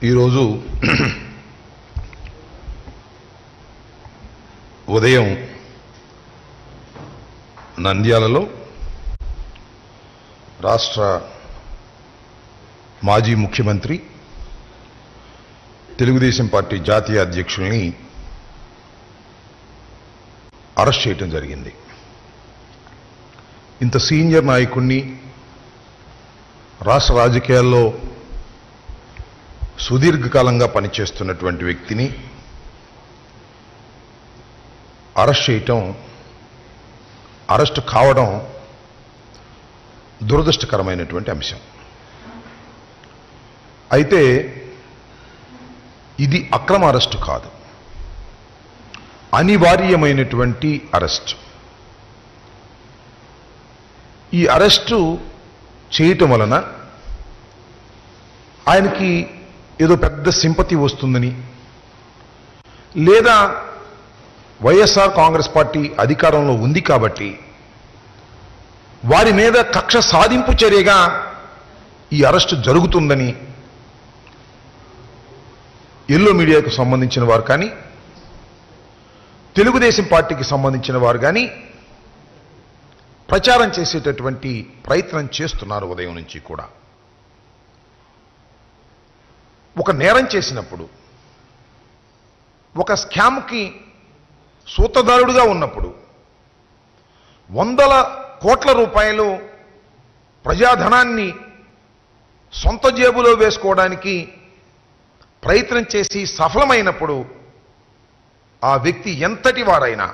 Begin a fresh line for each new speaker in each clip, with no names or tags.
ఈరోజు ఉదయం నంద్యాలలో రాష్ట్ర మాజీ ముఖ్యమంత్రి తెలుగుదేశం పార్టీ జాతీయ అధ్యక్షుల్ని అరెస్ట్ చేయటం జరిగింది ఇంత సీనియర్ నాయకుణ్ణి రాష్ట్ర రాజకీయాల్లో సుదీర్ఘకాలంగా పనిచేస్తున్నటువంటి వ్యక్తిని అరెస్ట్ చేయటం అరెస్ట్ కావడం దురదృష్టకరమైనటువంటి అంశం అయితే ఇది అక్రమ అరెస్టు కాదు అనివార్యమైనటువంటి అరెస్ట్ ఈ అరెస్టు చేయటం వలన ఆయనకి ఏదో పెద్ద సింపతి వస్తుందని లేదా వైఎస్ఆర్ కాంగ్రెస్ పార్టీ అధికారంలో ఉంది కాబట్టి వారి మీద కక్ష సాధింపు చర్యగా ఈ అరెస్టు జరుగుతుందని ఎల్లో మీడియాకు సంబంధించిన వారు కానీ తెలుగుదేశం పార్టీకి సంబంధించిన వారు కానీ ప్రచారం చేసేటటువంటి ప్రయత్నం చేస్తున్నారు ఉదయం నుంచి కూడా ఒక నేరం చేసినప్పుడు ఒక స్కామ్కి సూత్రధారుడుగా ఉన్నప్పుడు వందల కోట్ల రూపాయలు ప్రజాధనాన్ని సొంత జేబులో వేసుకోవడానికి ప్రయత్నం చేసి సఫలమైనప్పుడు ఆ వ్యక్తి ఎంతటి వారైనా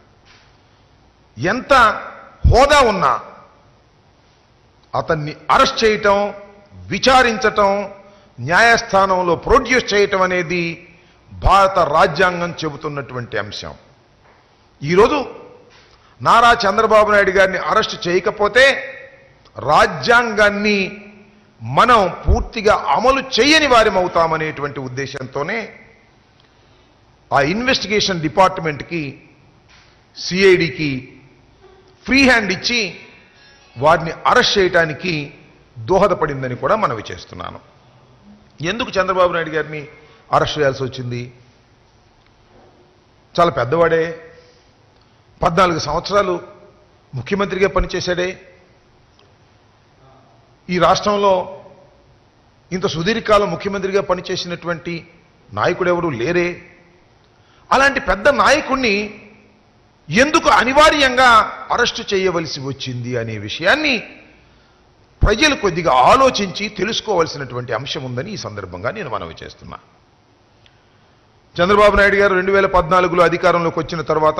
ఎంత హోదా ఉన్నా అతన్ని అరెస్ట్ చేయటం విచారించటం న్యాయస్థానంలో ప్రొడ్యూస్ చేయటం అనేది భారత రాజ్యాంగం చెబుతున్నటువంటి అంశం ఈరోజు నారా చంద్రబాబు నాయుడు గారిని అరెస్ట్ చేయకపోతే రాజ్యాంగాన్ని మనం పూర్తిగా అమలు చేయని వారం అవుతామనేటువంటి ఉద్దేశంతోనే ఆ ఇన్వెస్టిగేషన్ డిపార్ట్మెంట్కి సిఐడికి ఫ్రీ హ్యాండ్ ఇచ్చి వారిని అరెస్ట్ చేయడానికి దోహదపడిందని కూడా మనవి చేస్తున్నాను ఎందుకు చంద్రబాబు నాయుడు గారిని అరెస్ట్ చేయాల్సి వచ్చింది చాలా పెద్దవాడే పద్నాలుగు సంవత్సరాలు ముఖ్యమంత్రిగా పనిచేశాడే ఈ రాష్ట్రంలో ఇంత సుదీర్ఘకాలం ముఖ్యమంత్రిగా పనిచేసినటువంటి నాయకుడెవరు లేరే అలాంటి పెద్ద నాయకుణ్ణి ఎందుకు అనివార్యంగా అరెస్టు చేయవలసి వచ్చింది అనే విషయాన్ని ప్రజలు కొద్దిగా ఆలోచించి తెలుసుకోవాల్సినటువంటి అంశం ఉందని ఈ సందర్భంగా నేను మనవి చేస్తున్నా చంద్రబాబు నాయుడు గారు రెండు వేల పద్నాలుగులో అధికారంలోకి వచ్చిన తర్వాత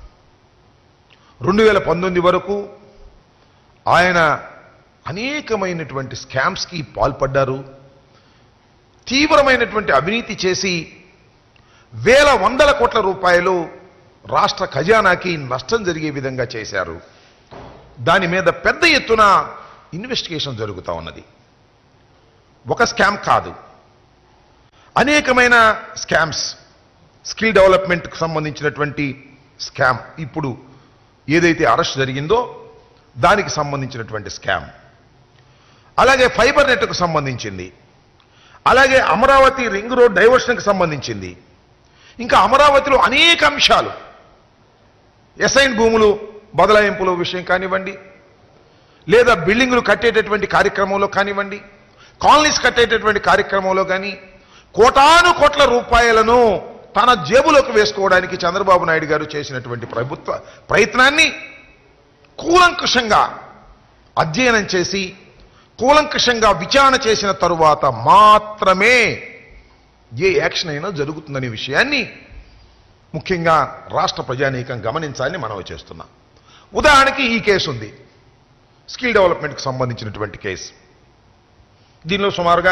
రెండు వేల పంతొమ్మిది వరకు ఆయన అనేకమైనటువంటి స్కామ్స్కి పాల్పడ్డారు తీవ్రమైనటువంటి అవినీతి చేసి వేల వందల కోట్ల రూపాయలు రాష్ట్ర ఖజానాకి నష్టం జరిగే విధంగా చేశారు దాని మీద పెద్ద ఎత్తున ఇన్వెస్టిగేషన్ జరుగుతూ ఉన్నది ఒక స్కామ్ కాదు అనేకమైన స్కామ్స్ స్కిల్ డెవలప్మెంట్కి సంబంధించినటువంటి స్కామ్ ఇప్పుడు ఏదైతే అరెస్ట్ జరిగిందో దానికి సంబంధించినటువంటి స్కామ్ అలాగే ఫైబర్ నెట్కు సంబంధించింది అలాగే అమరావతి రింగ్ రోడ్ డైవర్షన్కి సంబంధించింది ఇంకా అమరావతిలో అనేక అంశాలు ఎస్ఐన్ భూములు బదలాయింపుల విషయం కానివ్వండి లేదా బిల్డింగులు కట్టేటటువంటి కార్యక్రమంలో కానివ్వండి కాలనీస్ కట్టేటటువంటి కార్యక్రమంలో కానీ కోటాను కోట్ల రూపాయలను తన జేబులోకి వేసుకోవడానికి చంద్రబాబు నాయుడు గారు చేసినటువంటి ప్రభుత్వ ప్రయత్నాన్ని కూలంకషంగా అధ్యయనం చేసి కూలంకషంగా విచారణ చేసిన తరువాత మాత్రమే ఏ యాక్షన్ అయినా జరుగుతుందనే విషయాన్ని ముఖ్యంగా రాష్ట్ర ప్రజానీకం గమనించాలని మనవి చేస్తున్నాం ఉదాహరణకి ఈ కేసు ఉంది స్కిల్ డెవలప్మెంట్కి సంబంధించినటువంటి కేసు దీనిలో సుమారుగా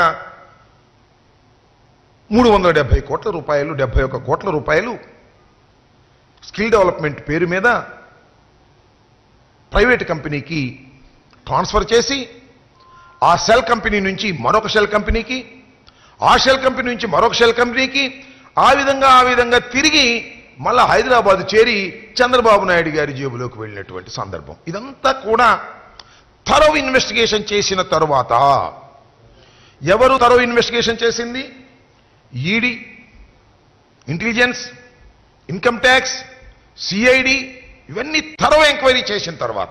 మూడు వందల డెబ్బై కోట్ల రూపాయలు డెబ్బై ఒక్క కోట్ల రూపాయలు స్కిల్ డెవలప్మెంట్ పేరు మీద ప్రైవేట్ కంపెనీకి ట్రాన్స్ఫర్ చేసి ఆ సెల్ కంపెనీ నుంచి మరొక షెల్ కంపెనీకి ఆ షెల్ కంపెనీ నుంచి మరొక షెల్ కంపెనీకి ఆ విధంగా ఆ విధంగా తిరిగి మళ్ళా హైదరాబాద్ చేరి చంద్రబాబు నాయుడు గారి జేబులోకి వెళ్ళినటువంటి సందర్భం ఇదంతా కూడా థరో ఇన్వెస్టిగేషన్ చేసిన తరువాత ఎవరు థరో ఇన్వెస్టిగేషన్ చేసింది ED intelligence income tax CID ఇవన్నీ తరవ ఎంక్వైరీ చేసిన తర్వాత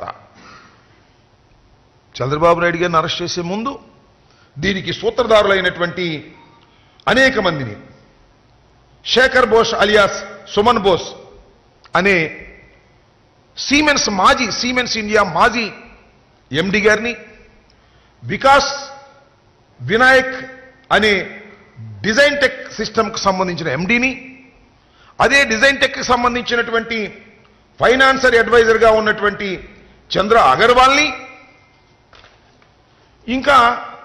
చంద్రబాబు నాయుడు గారిని అరెస్ట్ చేసే ముందు దీనికి సూత్రధారులైనటువంటి అనేక మందిని శేఖర్ బోస్ అలియాస్ సుమన్ బోస్ అనే సీమెన్స్ మాజీ సీమెన్స్ ఇండియా మాజీ ఎండి గారిని వికాస్ వినాయక్ అనే డిజైన్ టెక్ సిస్టమ్కి సంబంధించిన ఎండిని అదే డిజైన్ టెక్కి సంబంధించినటువంటి ఫైనాన్సర్ అడ్వైజర్గా ఉన్నటువంటి చంద్ర అగర్వాల్ని ఇంకా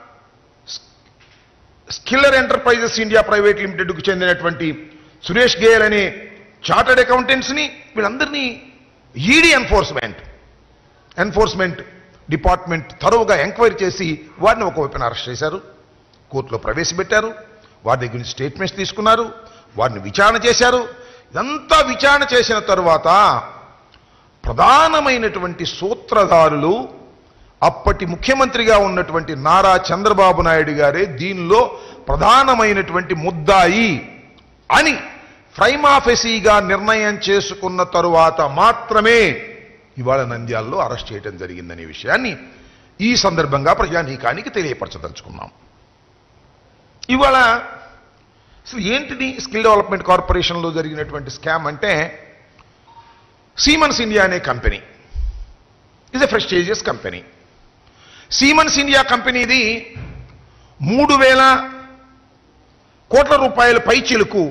స్కిల్లర్ ఎంటర్ప్రైజెస్ ఇండియా ప్రైవేట్ లిమిటెడ్కు చెందినటువంటి సురేష్ గేయల్ అనే చార్టర్డ్ అకౌంటెంట్స్ని వీళ్ళందరినీ ఈడీ ఎన్ఫోర్స్మెంట్ ఎన్ఫోర్స్మెంట్ డిపార్ట్మెంట్ తరువుగా ఎంక్వైరీ చేసి వారిని ఒకవైపున అరెస్ట్ చేశారు కోర్టులో ప్రవేశపెట్టారు వారి దగ్గర నుంచి స్టేట్మెంట్స్ తీసుకున్నారు వారిని విచారణ చేశారు ఇదంతా విచారణ చేసిన తరువాత ప్రధానమైనటువంటి సూత్రధారులు అప్పటి ముఖ్యమంత్రిగా ఉన్నటువంటి నారా చంద్రబాబు నాయుడు గారే దీనిలో ప్రధానమైనటువంటి ముద్దాయి అని ఫ్రైమాఫెసీగా నిర్ణయం చేసుకున్న తరువాత మాత్రమే ఇవాళ నంద్యాలలో అరెస్ట్ చేయడం జరిగిందనే విషయాన్ని ఈ సందర్భంగా ప్రజానీకానికి తెలియపరచదలుచుకున్నాం ఇవాళ అసలు ఏంటిది స్కిల్ డెవలప్మెంట్ కార్పొరేషన్లో జరిగినటువంటి స్కామ్ అంటే సీమన్స్ ఇండియా అనే company is a prestigious company Siemens India కంపెనీది మూడు వేల కోట్ల రూపాయల పైచిలకు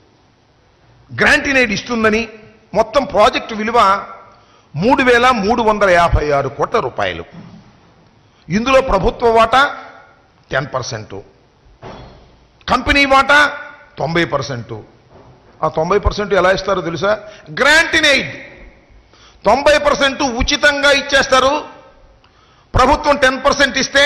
గ్రాంటినేడ్ ఇస్తుందని మొత్తం ప్రాజెక్టు విలువ మూడు వేల మూడు వందల యాభై ఆరు కోట్ల రూపాయలు ఇందులో ప్రభుత్వ వాటా టెన్ పర్సెంటు కంపెనీ వాటా తొంభై పర్సెంటు ఆ తొంభై పర్సెంట్ ఎలా ఇస్తారో తెలుసా గ్రాంటినేడ్ తొంభై పర్సెంట్ ఉచితంగా ఇచ్చేస్తారు ప్రభుత్వం టెన్ పర్సెంట్ ఇస్తే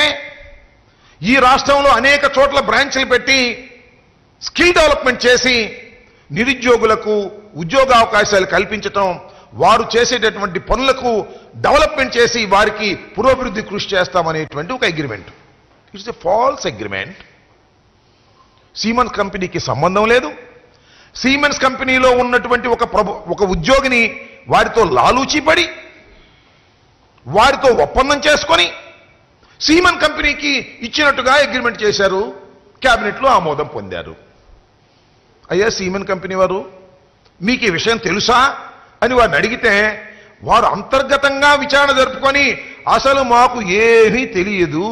ఈ రాష్ట్రంలో అనేక చోట్ల బ్రాంచ్లు పెట్టి స్కిల్ డెవలప్మెంట్ చేసి నిరుద్యోగులకు ఉద్యోగ అవకాశాలు కల్పించటం వారు చేసేటటువంటి పనులకు డెవలప్మెంట్ చేసి వారికి పురోభివృద్ధి కృషి చేస్తామనేటువంటి ఒక agreement it's a false agreement Siemens కంపెనీకి సంబంధం లేదు సీమెన్స్ కంపెనీలో ఉన్నటువంటి ఒక ప్రభు ఒక ఉద్యోగిని వారితో లాలూచీపడి వారితో ఒప్పందం చేసుకొని సీమన్ కంపెనీకి ఇచ్చినట్టుగా అగ్రిమెంట్ చేశారు క్యాబినెట్లో ఆమోదం పొందారు అయ్యా సీమెన్ కంపెనీ వారు మీకు ఈ విషయం తెలుసా అని వారిని అడిగితే వారు అంతర్గతంగా విచారణ జరుపుకొని అసలు మాకు ఏమీ తెలియదు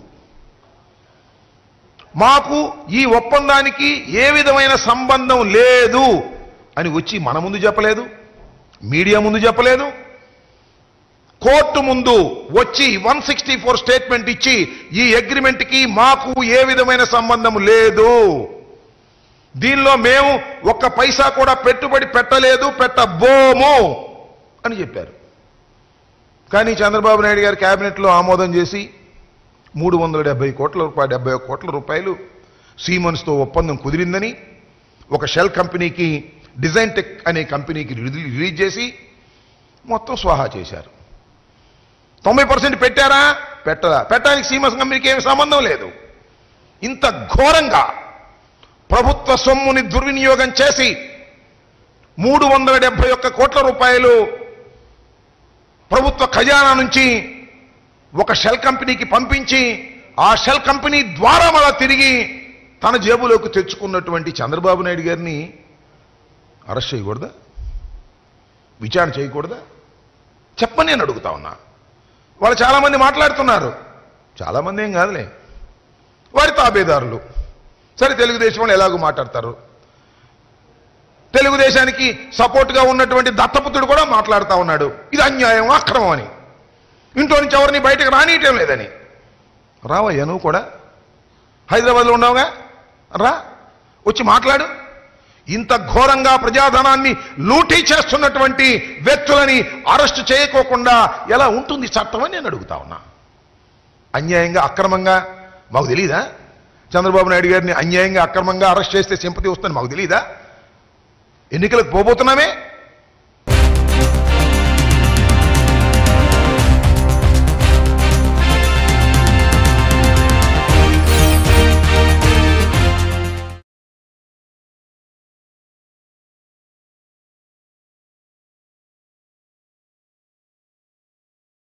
మాకు ఈ ఒప్పందానికి ఏ విధమైన సంబంధం లేదు అని వచ్చి మన ముందు చెప్పలేదు మీడియా ముందు చెప్పలేదు కోర్టు ముందు వచ్చి వన్ సిక్స్టీ ఫోర్ స్టేట్మెంట్ ఇచ్చి ఈ అగ్రిమెంట్కి మాకు ఏ విధమైన సంబంధం లేదు దీనిలో మేము ఒక్క పైసా కూడా పెట్టుబడి పెట్టలేదు పెట్టబోము అని చెప్పారు కానీ చంద్రబాబు నాయుడు గారి కేబినెట్లో ఆమోదం చేసి మూడు వందల డెబ్బై కోట్ల రూపాయలు డెబ్బై ఒక్క కోట్ల రూపాయలు సీమన్స్తో ఒప్పందం కుదిరిందని ఒక షెల్ కంపెనీకి డిజైన్ టెక్ అనే కంపెనీకి రిలీ- రిలీజ్ చేసి మొత్తం స్వాహా చేశారు తొంభై పర్సెంట్ పెట్టారా పెట్టరా పెట్టడానికి సీమన్స్ కంపెనీకి ఏమి సంబంధం లేదు ఇంత ఘోరంగా ప్రభుత్వ సొమ్ముని దుర్వినియోగం చేసి మూడు వందల డెబ్బై ఒక్క కోట్ల రూపాయలు ప్రభుత్వ ఖజానా నుంచి ఒక షెల్ కంపెనీకి పంపించి ఆ షెల్ కంపెనీ ద్వారా మళ్ళా తిరిగి తన జేబులోకి తెచ్చుకున్నటువంటి చంద్రబాబు నాయుడు గారిని అరెస్ట్ చేయకూడదా విచారణ చేయకూడదా చెప్పని నేను అడుగుతా ఉన్నా వాళ్ళు చాలామంది మాట్లాడుతున్నారు చాలామంది ఏం కాదులే వారి తాబేదారులు సరే తెలుగుదేశం వాళ్ళు ఎలాగో మాట్లాడతారు తెలుగుదేశానికి సపోర్ట్గా ఉన్నటువంటి దత్తపుత్రుడు కూడా మాట్లాడుతూ ఉన్నాడు ఇది అన్యాయం అక్రమం అని ఇంట్లో నుంచి ఎవరిని బయటకు రానియటం లేదని రావయ్యా నువ్వు కూడా హైదరాబాద్లో ఉన్నావుగా రా వచ్చి మాట్లాడు ఇంత ఘోరంగా ప్రజాధనాన్ని లూటీ చేస్తున్నటువంటి వ్యక్తులని అరెస్టు చేయకోకుండా ఎలా ఉంటుంది చట్టం అని నేను అడుగుతా ఉన్నా అన్యాయంగా అక్రమంగా మాకు తెలియదా చంద్రబాబు నాయుడు గారిని అన్యాయంగా అక్రమంగా అరెస్ట్ చేస్తే సింపతి వస్తుందని మాకు తెలియదా ఎన్నికలకు పోబోతున్నామే